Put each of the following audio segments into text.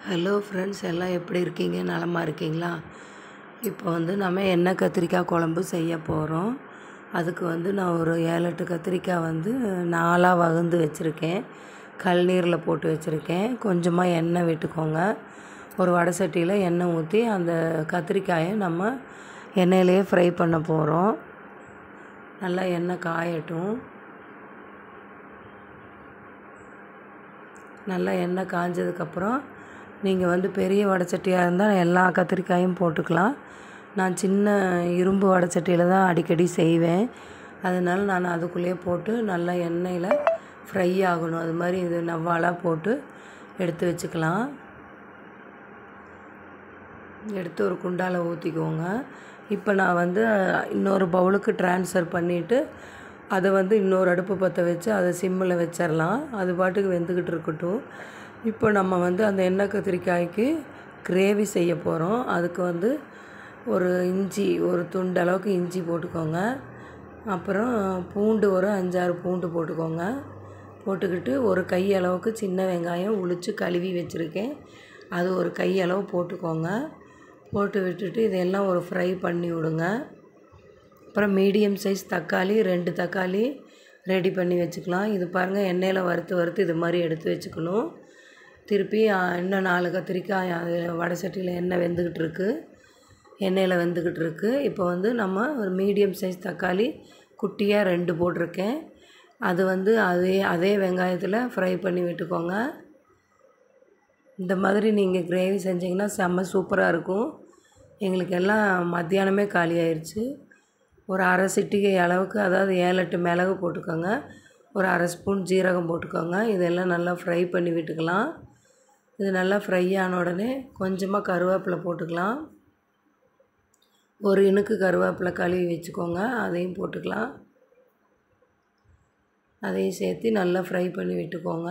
hello friends எல்லாம் எப்படி இருக்கீங்க நலமா இருக்கீங்களா இப்போ வந்து நம்ம எண்ணெய் கத்திரிக்காய் குழம்பு செய்ய போகிறோம் அதுக்கு வந்து நான் ஒரு ஏழு எட்டு கத்திரிக்காய் வந்து நாலாக வகுந்து வச்சுருக்கேன் கல்நீரில் போட்டு வச்சுருக்கேன் கொஞ்சமாக எண்ணெய் விட்டுக்கோங்க ஒரு வடை சட்டியில் எண்ணெய் ஊற்றி அந்த கத்திரிக்காயை நம்ம எண்ணெயிலேயே ஃப்ரை பண்ண போகிறோம் நல்லா எண்ணெய் காயட்டும் நல்லா எண்ணெய் காஞ்சதுக்கப்புறம் நீங்கள் வந்து பெரிய வடைச்சட்டியாக இருந்தால் எல்லா கத்திரிக்காயும் போட்டுக்கலாம் நான் சின்ன இரும்பு வடைச்சட்டியில் தான் அடிக்கடி செய்வேன் அதனால் நான் அதுக்குள்ளேயே போட்டு நல்லா எண்ணெயில் ஃப்ரை ஆகணும் அது மாதிரி இது நவ்வாலாக போட்டு எடுத்து வச்சுக்கலாம் எடுத்து ஒரு குண்டால் ஊற்றிக்கோங்க இப்போ நான் வந்து இன்னொரு பவுலுக்கு ட்ரான்ஸ்ஃபர் பண்ணிவிட்டு அதை வந்து இன்னொரு அடுப்பு பற்ற வச்சு அதை சிம்மில் வச்சிடலாம் அது பாட்டுக்கு வெந்துக்கிட்டு இருக்கட்டும் இப்போ நம்ம வந்து அந்த எண்ணெய் கத்திரிக்காய்க்கு கிரேவி செய்ய போகிறோம் அதுக்கு வந்து ஒரு இஞ்சி ஒரு துண்டு அளவுக்கு இஞ்சி போட்டுக்கோங்க அப்புறம் பூண்டு ஒரு அஞ்சாறு பூண்டு போட்டுக்கோங்க போட்டுக்கிட்டு ஒரு கை அளவுக்கு சின்ன வெங்காயம் உளித்து கழுவி வச்சுருக்கேன் அது ஒரு கை அளவு போட்டுக்கோங்க போட்டு விட்டுட்டு இதெல்லாம் ஒரு ஃப்ரை பண்ணி விடுங்க அப்புறம் மீடியம் சைஸ் தக்காளி ரெண்டு தக்காளி ரெடி பண்ணி வச்சுக்கலாம் இது பாருங்கள் எண்ணெயில் வறுத்து வறுத்து இது மாதிரி எடுத்து வச்சுக்கணும் திருப்பி இன்னும் நாலு கத்திரிக்காய் அது வடை சட்டியில் எண்ணெய் வெந்துக்கிட்டு இருக்கு எண்ணெயில் வெந்துக்கிட்டு இருக்கு இப்போ வந்து நம்ம ஒரு மீடியம் சைஸ் தக்காளி குட்டியாக ரெண்டு போட்டிருக்கேன் அது வந்து அதே அதே வெங்காயத்தில் ஃப்ரை பண்ணி விட்டுக்கோங்க இந்த மாதிரி நீங்கள் கிரேவி செஞ்சிங்கன்னா செம்ம சூப்பராக இருக்கும் எங்களுக்கு எல்லாம் மத்தியானமே காலி ஆயிடுச்சு ஒரு அரை சிட்டிகை அளவுக்கு அதாவது ஏழு எட்டு மிளகு போட்டுக்கோங்க ஒரு அரை ஸ்பூன் ஜீரகம் போட்டுக்கோங்க இதெல்லாம் நல்லா ஃப்ரை பண்ணி விட்டுக்கலாம் இது நல்லா ஃப்ரை ஆன உடனே கொஞ்சமாக கருவேப்பிலை போட்டுக்கலாம் ஒரு இனுக்கு கருவேப்பிலை கழுவி வச்சுக்கோங்க அதையும் போட்டுக்கலாம் அதையும் சேர்த்து நல்லா ஃப்ரை பண்ணி விட்டுக்கோங்க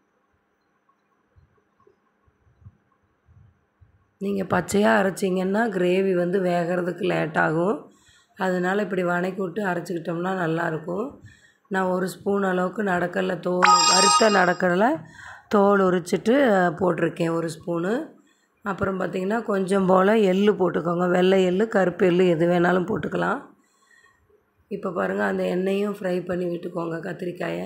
நீங்கள் பச்சையாக அரைச்சிங்கன்னா கிரேவி வந்து வேகிறதுக்கு லேட் ஆகும் அதனால் இப்படி வணக்கி விட்டு அரைச்சிக்கிட்டோம்னா நல்லாயிருக்கும் நான் ஒரு ஸ்பூன் அளவுக்கு நடக்கடலை தோல் வறுத்த நடக்கடலை தோல் உரிச்சிட்டு போட்டிருக்கேன் ஒரு ஸ்பூனு அப்புறம் பார்த்திங்கன்னா கொஞ்சம் போல் எள் போட்டுக்கோங்க வெள்ளை எள் கருப்பு எள் எது வேணாலும் போட்டுக்கலாம் இப்போ பாருங்கள் அந்த எண்ணெயும் ஃப்ரை பண்ணி விட்டுக்கோங்க கத்திரிக்காயை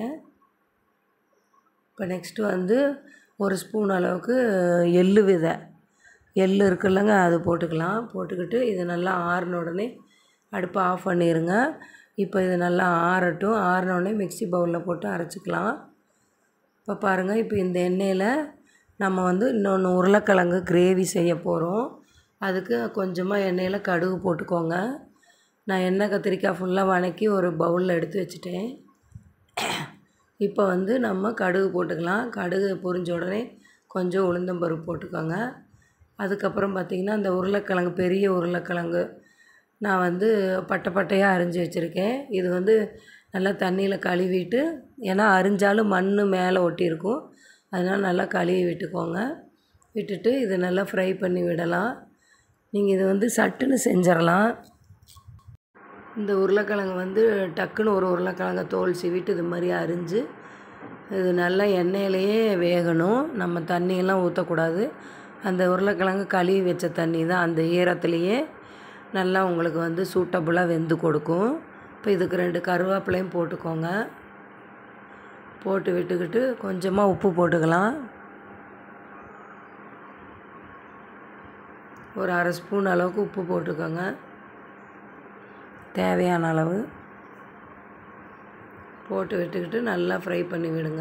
இப்போ நெக்ஸ்ட்டு வந்து ஒரு ஸ்பூன் அளவுக்கு எள்ளு விதை எள் இருக்குல்லங்க அது போட்டுக்கலாம் போட்டுக்கிட்டு இது நல்லா ஆறின உடனே அடுப்பை ஆஃப் பண்ணிடுங்க இப்போ இது நல்லா ஆறட்டும் ஆறினோடனே மிக்சி பவுலில் போட்டு அரைச்சிக்கலாம் இப்போ பாருங்கள் இப்போ இந்த எண்ணெயில் நம்ம வந்து இன்னொன்று உருளைக்கிழங்கு கிரேவி செய்ய போகிறோம் அதுக்கு கொஞ்சமாக எண்ணெயில் கடுகு போட்டுக்கோங்க நான் எண்ணெய் கத்திரிக்காய் ஃபுல்லாக வணக்கி ஒரு பவுலில் எடுத்து வச்சுட்டேன் இப்போ வந்து நம்ம கடுகு போட்டுக்கலாம் கடுகு பொரிஞ்ச உடனே கொஞ்சம் உளுந்தம்பருப்பு போட்டுக்கோங்க அதுக்கப்புறம் பார்த்திங்கன்னா இந்த உருளைக்கிழங்கு பெரிய உருளைக்கிழங்கு நான் வந்து பட்டை பட்டையாக அரிஞ்சு வச்சுருக்கேன் இது வந்து நல்லா தண்ணியில் கழுவிட்டு ஏன்னா அரிஞ்சாலும் மண் மேலே ஒட்டியிருக்கும் அதனால் நல்லா கழுவி விட்டுக்கோங்க விட்டுட்டு இதை நல்லா ஃப்ரை பண்ணி விடலாம் நீங்கள் இது வந்து சட்டுன்னு செஞ்சிடலாம் இந்த உருளைக்கிழங்கு வந்து டக்குன்னு ஒரு உருளைக்கிழங்க தோல் சீவிட்டு இது மாதிரி அரிஞ்சு இது நல்லா எண்ணெயிலையே வேகணும் நம்ம தண்ணியெல்லாம் ஊற்றக்கூடாது அந்த உருளைக்கிழங்கு கழுவி வச்ச தண்ணி தான் அந்த ஈரத்துலேயே நல்லா உங்களுக்கு வந்து சூட்டபுளாக வெந்து கொடுக்கும் இப்போ இதுக்கு ரெண்டு கருவேப்பிலையும் போட்டுக்கோங்க போட்டு விட்டுக்கிட்டு கொஞ்சமாக உப்பு போட்டுக்கலாம் ஒரு அரை ஸ்பூன் அளவுக்கு உப்பு போட்டுக்கோங்க தேவையான அளவு போட்டு விட்டுக்கிட்டு நல்லா ஃப்ரை பண்ணி விடுங்க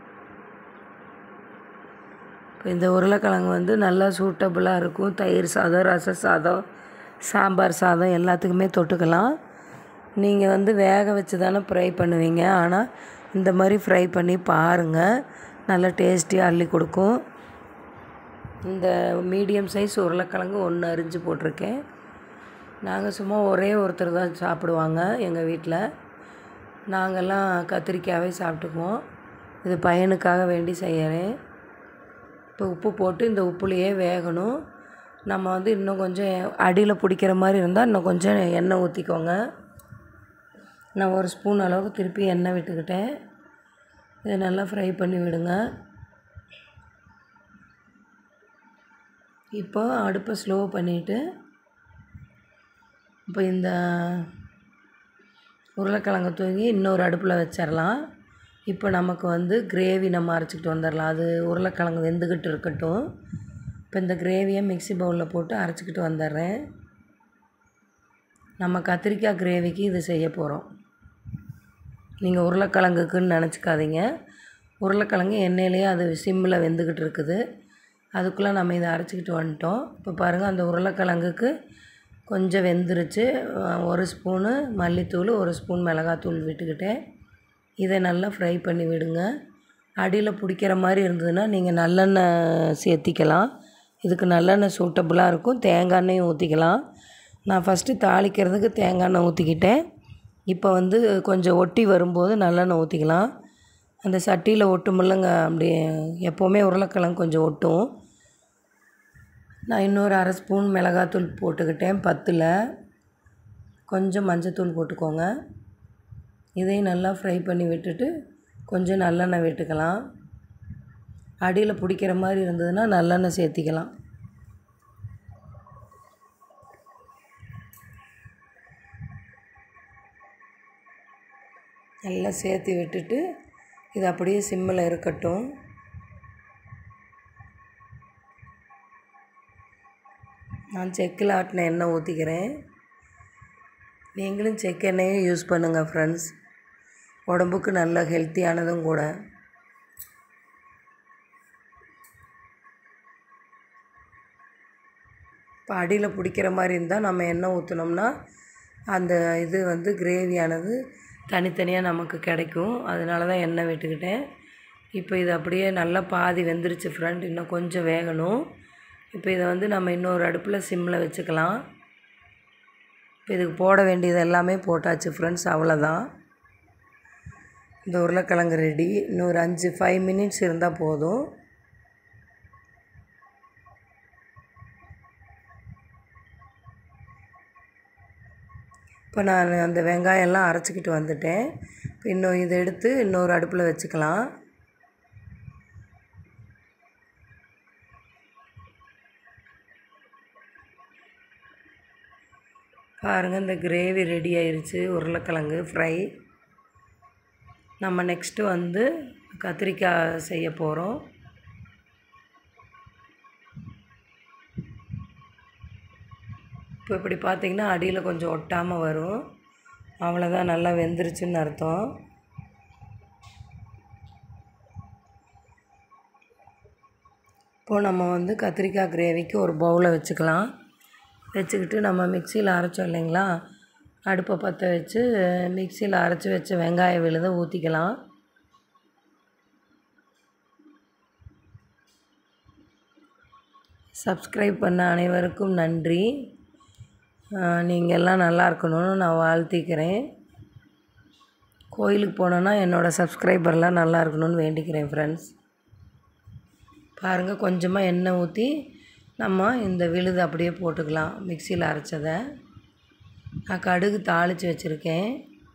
இப்போ இந்த உருளைக்கிழங்கு வந்து நல்லா சூட்டபுளாக இருக்கும் தயிர் சாதம் ரச சாதம் சாம்பார் சாதம் எல்லாத்துக்குமே தொட்டுக்கலாம் நீங்கள் வந்து வேக வச்சு தானே ஃப்ரை பண்ணுவீங்க ஆனால் இந்த மாதிரி ஃப்ரை பண்ணி பாருங்கள் நல்லா டேஸ்டியாக அள்ளி கொடுக்கும் இந்த மீடியம் சைஸ் உருளைக்கிழங்கு ஒன்று அரிஞ்சு போட்டிருக்கேன் நாங்கள் சும்மா ஒரே ஒருத்தர் தான் சாப்பிடுவாங்க எங்கள் வீட்டில் நாங்கள்லாம் கத்திரிக்காவே சாப்பிட்டுக்குவோம் இது பையனுக்காக வேண்டி செய்கிறேன் இப்போ உப்பு போட்டு இந்த உப்புலேயே வேகணும் நம்ம வந்து இன்னும் கொஞ்சம் அடியில் பிடிக்கிற மாதிரி இருந்தால் இன்னும் கொஞ்சம் எண்ணெய் ஊற்றிக்கோங்க நான் ஒரு ஸ்பூன் அளவுக்கு திருப்பி எண்ணெய் விட்டுக்கிட்டேன் இதை நல்லா ஃப்ரை பண்ணி விடுங்க இப்போ அடுப்பை ஸ்லோ பண்ணிவிட்டு இப்போ இந்த உருளைக்கிழங்கு தூக்கி இன்னொரு அடுப்பில் வச்சிடலாம் இப்போ நமக்கு வந்து கிரேவி நம்ம அரைச்சிக்கிட்டு வந்துடலாம் அது உருளைக்கிழங்கு வெந்துக்கிட்டு இருக்கட்டும் இப்போ இந்த கிரேவியை மிக்ஸி பவுலில் போட்டு அரைச்சிக்கிட்டு வந்துடுறேன் நம்ம கத்திரிக்காய் கிரேவிக்கு இது செய்ய போகிறோம் நீங்கள் உருளைக்கிழங்குக்குன்னு நினச்சிக்காதீங்க உருளைக்கிழங்கு எண்ணெயிலேயே அது சிம்மில் வெந்துக்கிட்டு இருக்குது அதுக்குள்ளே நம்ம இதை அரைச்சிக்கிட்டு வந்துட்டோம் இப்போ பாருங்கள் அந்த உருளைக்கிழங்குக்கு கொஞ்சம் வெந்துருச்சு ஒரு ஸ்பூனு மல்லித்தூள் ஒரு ஸ்பூன் மிளகாத்தூள் விட்டுக்கிட்டேன் இதை நல்லா ஃப்ரை பண்ணி விடுங்க அடியில் பிடிக்கிற மாதிரி இருந்ததுன்னா நீங்கள் நல்லெண்ணெய் சேர்த்திக்கலாம் இதுக்கு நல்லெண்ணெய் சூட்டபுளாக இருக்கும் தேங்காய் எண்ணெயும் ஊற்றிக்கலாம் நான் ஃபஸ்ட்டு தாளிக்கிறதுக்கு தேங்காய் எண்ணெய் ஊற்றிக்கிட்டேன் இப்போ வந்து கொஞ்சம் ஒட்டி வரும்போது நல்லெண்ணெய் ஊற்றிக்கலாம் அந்த சட்டியில் ஒட்டுமில்லங்க அப்படியே எப்போவுமே உருளைக்கிழங்கு கொஞ்சம் ஒட்டும் நான் இன்னொரு அரை ஸ்பூன் மிளகாத்தூள் போட்டுக்கிட்டேன் பத்தில் கொஞ்சம் மஞ்சத்தூள் போட்டுக்கோங்க இதையும் நல்லா ஃப்ரை பண்ணி விட்டுட்டு கொஞ்சம் நல்லெண்ணெய் விட்டுக்கலாம் அடியில் பிடிக்கிற மாதிரி இருந்ததுன்னா நல்லெண்ணெய் சேர்த்திக்கலாம் நல்லா சேர்த்து விட்டுட்டு இது அப்படியே சிம்மில் இருக்கட்டும் நான் செக்கில் ஆட்டின எண்ணெய் ஊற்றிக்கிறேன் நீங்களும் செக் எண்ணெயே யூஸ் பண்ணுங்கள் ஃப்ரெண்ட்ஸ் உடம்புக்கு நல்ல ஹெல்த்தியானதும் கூட இப்போ அடியில் பிடிக்கிற மாதிரி இருந்தால் நம்ம எண்ணெய் ஊற்றினோம்னா அந்த இது வந்து கிரேவியானது தனித்தனியாக நமக்கு கிடைக்கும் அதனால தான் எண்ணெய் விட்டுக்கிட்டேன் இப்போ இது அப்படியே நல்லா பாதி வெந்துருச்சு ஃப்ரெண்ட் இன்னும் கொஞ்சம் வேகணும் இப்போ இதை வந்து நம்ம இன்னொரு அடுப்பில் சிம்மில் வச்சுக்கலாம் இப்போ இதுக்கு போட வேண்டியது எல்லாமே போட்டாச்சு ஃப்ரெண்ட்ஸ் அவ்வளோதான் இந்த உருளைக்கிழங்கு ரெடி இன்னொரு அஞ்சு ஃபைவ் மினிட்ஸ் இருந்தால் போதும் இப்போ நான் அந்த வெங்காயம்லாம் அரைச்சிக்கிட்டு வந்துட்டேன் இப்போ இன்னும் இதை எடுத்து இன்னொரு அடுப்பில் வச்சுக்கலாம் பாருங்கள் இந்த கிரேவி ரெடி ஆயிருச்சு உருளைக்கிழங்கு ஃப்ரை நம்ம நெக்ஸ்ட்டு வந்து கத்திரிக்காய் செய்ய போகிறோம் இப்போ இப்படி பார்த்திங்கன்னா அடியில் கொஞ்சம் ஒட்டாமல் வரும் அவ்வளோதான் நல்லா வெந்துருச்சுன்னு அர்த்தம் இப்போது நம்ம வந்து கத்திரிக்காய் கிரேவிக்கு ஒரு பவுலை வச்சுக்கலாம் வச்சுக்கிட்டு நம்ம மிக்சியில் அரைச்சோம் இல்லைங்களா அடுப்பை பற்ற வச்சு மிக்சியில் அரைச்சி வச்ச வெங்காய விழுதை ஊற்றிக்கலாம் சப்ஸ்கிரைப் பண்ண அனைவருக்கும் நன்றி நீங்கள் எல்லாம் நல்லா இருக்கணும்னு நான் வாழ்த்திக்கிறேன் கோயிலுக்கு போனோன்னா என்னோடய சப்ஸ்கிரைபர்லாம் நல்லா இருக்கணும்னு வேண்டிக்கிறேன் ஃப்ரெண்ட்ஸ் பாருங்கள் கொஞ்சமாக எண்ணெய் ஊற்றி நம்ம இந்த விழுது அப்படியே போட்டுக்கலாம் மிக்சியில் அரைச்சதை நான் கடுகு தாளித்து வச்சுருக்கேன்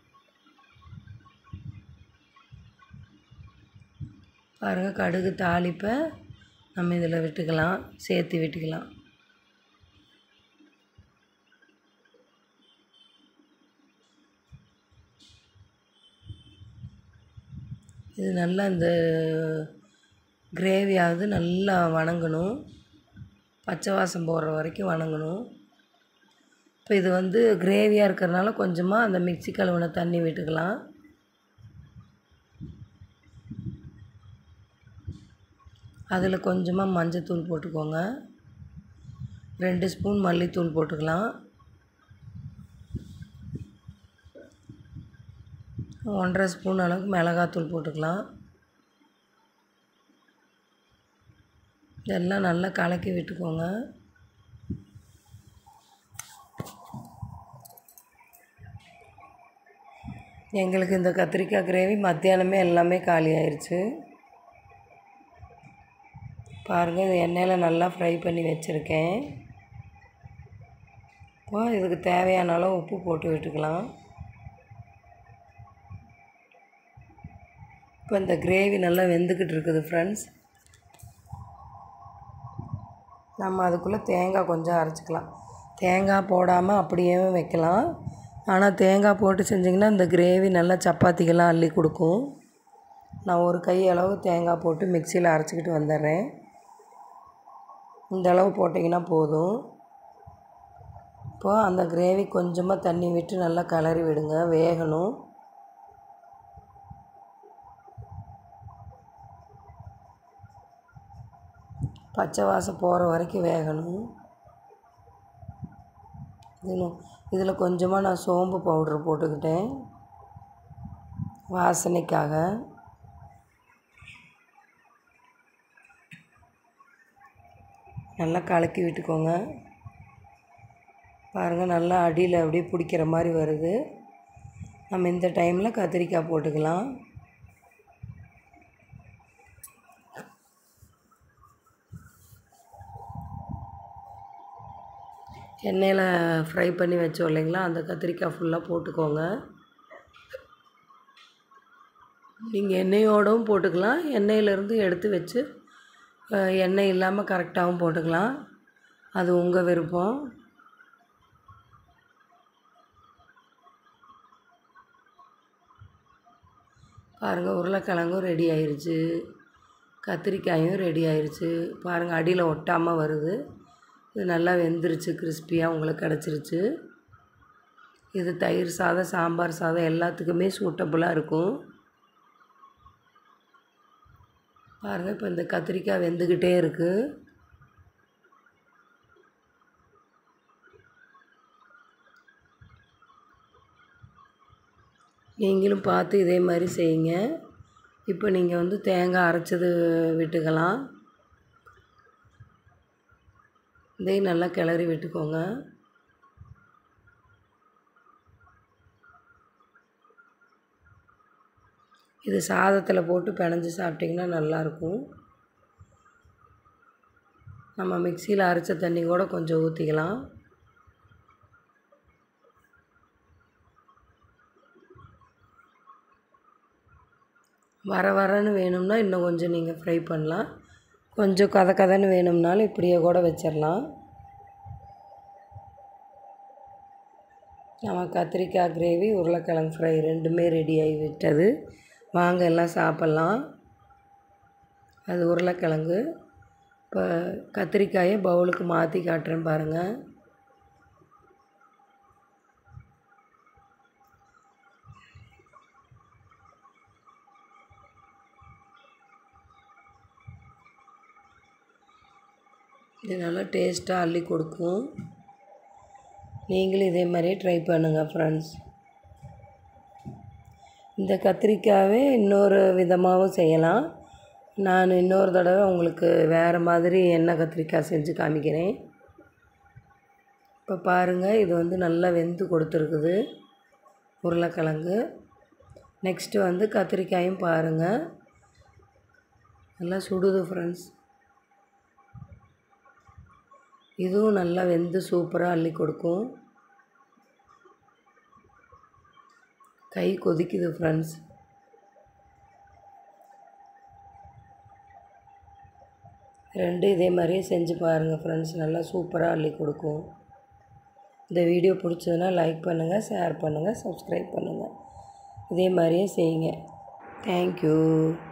பாருங்கள் கடுகு தாளிப்பை நம்ம இதில் விட்டுக்கலாம் சேர்த்து விட்டுக்கலாம் இது நல்லா இந்த கிரேவியாவது நல்லா வணங்கணும் பச்சை வாசம் போடுற வரைக்கும் வணங்கணும் இப்போ இது வந்து கிரேவியாக இருக்கிறதுனால கொஞ்சமாக அந்த மிக்சி கழுவின தண்ணி விட்டுக்கலாம் அதில் கொஞ்சமாக மஞ்சத்தூள் போட்டுக்கோங்க ரெண்டு ஸ்பூன் மல்லித்தூள் போட்டுக்கலாம் ஒன்றரை ஸ்பூன் அளவுக்கு மிளகாத்தூள் போட்டுக்கலாம் இதெல்லாம் நல்லா கலக்கி விட்டுக்கோங்க எங்களுக்கு இந்த கத்திரிக்காய் கிரேவி மத்தியானமே எல்லாமே காலி ஆயிடுச்சு பாருங்கள் இது எண்ணெயில் நல்லா ஃப்ரை பண்ணி வச்சுருக்கேன் இப்போ இதுக்கு தேவையான அளவு உப்பு போட்டு விட்டுக்கலாம் இப்போ இந்த கிரேவி நல்லா வெந்துக்கிட்டு இருக்குது ஃப்ரெண்ட்ஸ் நம்ம அதுக்குள்ளே தேங்காய் கொஞ்சம் அரைச்சிக்கலாம் தேங்காய் போடாமல் அப்படியே வைக்கலாம் ஆனால் தேங்காய் போட்டு செஞ்சிங்கன்னா இந்த கிரேவி நல்லா சப்பாத்திக்கெல்லாம் அள்ளி கொடுக்கும் நான் ஒரு கை அளவு தேங்காய் போட்டு மிக்சியில் அரைச்சிக்கிட்டு வந்துடுறேன் இந்த அளவு போட்டிங்கன்னா போதும் இப்போது அந்த கிரேவி கொஞ்சமாக தண்ணி விட்டு நல்லா கிளறி விடுங்க வேகணும் பச்சை வாசம் போகிற வரைக்கும் வேகணும் இதில் இதில் கொஞ்சமாக நான் சோம்பு பவுட்ரு போட்டுக்கிட்டேன் வாசனைக்காக நல்லா கலக்கி விட்டுக்கோங்க பாருங்கள் நல்லா அடியில் அப்படியே பிடிக்கிற மாதிரி வருது நம்ம இந்த டைமில் கத்திரிக்காய் போட்டுக்கலாம் எண்ணெயில் ஃப்ரை பண்ணி வச்சோம் இல்லைங்களா அந்த கத்திரிக்காய் ஃபுல்லாக போட்டுக்கோங்க நீங்கள் எண்ணெயோடவும் போட்டுக்கலாம் எண்ணெயிலேருந்து எடுத்து வச்சு அஹ், எண்ணெய் இல்லாமல் கரெக்டாகவும் போட்டுக்கலாம் அது உங்கள் விருப்பம் பாருங்கள் உருளைக்கிழங்கும் ரெடி ஆயிருச்சு கத்திரிக்காயும் ரெடி ஆயிருச்சு பாருங்கள் அடியில் ஒட்டாமல் வருது இது நல்லா வெந்துருச்சு கிறிஸ்பியாக உங்களுக்கு கிடச்சிருச்சு இது தயிர் சாதம் சாம்பார் சாதம் எல்லாத்துக்குமே சூட்டபுளாக இருக்கும் பாருங்கள் இப்போ இந்த கத்திரிக்காய் வெந்துக்கிட்டே இருக்குது நீங்களும் பார்த்து இதே மாதிரி செய்யுங்க இப்போ நீங்கள் வந்து தேங்காய் அரைச்சது விட்டுக்கலாம் இதையும் நல்லா கிளறி விட்டுக்கோங்க இது சாதத்தில் போட்டு பிணைஞ்சு சாப்பிட்டிங்கன்னா நல்லாயிருக்கும் நம்ம மிக்சியில் அரைச்ச தண்ணி கூட கொஞ்சம் ஊற்றிக்கலாம் வர வரன்னு வேணும்னா இன்னும் கொஞ்சம் நீங்கள் ஃப்ரை பண்ணலாம் கொஞ்சம் கதை கதைன்னு வேணும்னாலும் இப்படியே கூட வச்சிடலாம் நம்ம கத்திரிக்காய் கிரேவி உருளைக்கிழங்கு ஃப்ரை ரெண்டுமே ரெடி ஆகி விட்டது வாங்க எல்லாம் சாப்பிட்லாம் அது உருளைக்கிழங்கு இப்போ கத்திரிக்காயை பவுலுக்கு மாற்றி காட்டுறேன் பாருங்கள் இது நல்லா டேஸ்ட்டாக அள்ளி கொடுக்கும் நீங்களும் இதே மாதிரியே ட்ரை பண்ணுங்கள் ஃப்ரெண்ட்ஸ் இந்த கத்திரிக்காவே இன்னொரு விதமாகவும் செய்யலாம் நான் இன்னொரு தடவை உங்களுக்கு வேறு மாதிரி எண்ணெய் கத்திரிக்காய் செஞ்சு காமிக்கிறேன் இப்போ பாருங்கள் இது வந்து நல்லா வெந்து கொடுத்துருக்குது உருளைக்கிழங்கு நெக்ஸ்ட்டு வந்து கத்திரிக்காயும் பாருங்கள் நல்லா சுடுது ஃப்ரெண்ட்ஸ் இதுவும் நல்லா வெந்து சூப்பராக அள்ளி கொடுக்கும் கை கொதிக்குது ஃப்ரெண்ட்ஸ் ரெண்டு இதே மாதிரியே செஞ்சு பாருங்கள் ஃப்ரெண்ட்ஸ் நல்லா சூப்பராக அள்ளி கொடுக்கும் இந்த வீடியோ பிடிச்சதுன்னா லைக் பண்ணுங்கள் ஷேர் பண்ணுங்கள் சப்ஸ்கிரைப் பண்ணுங்கள் இதே மாதிரியே செய்யுங்க தேங்க்யூ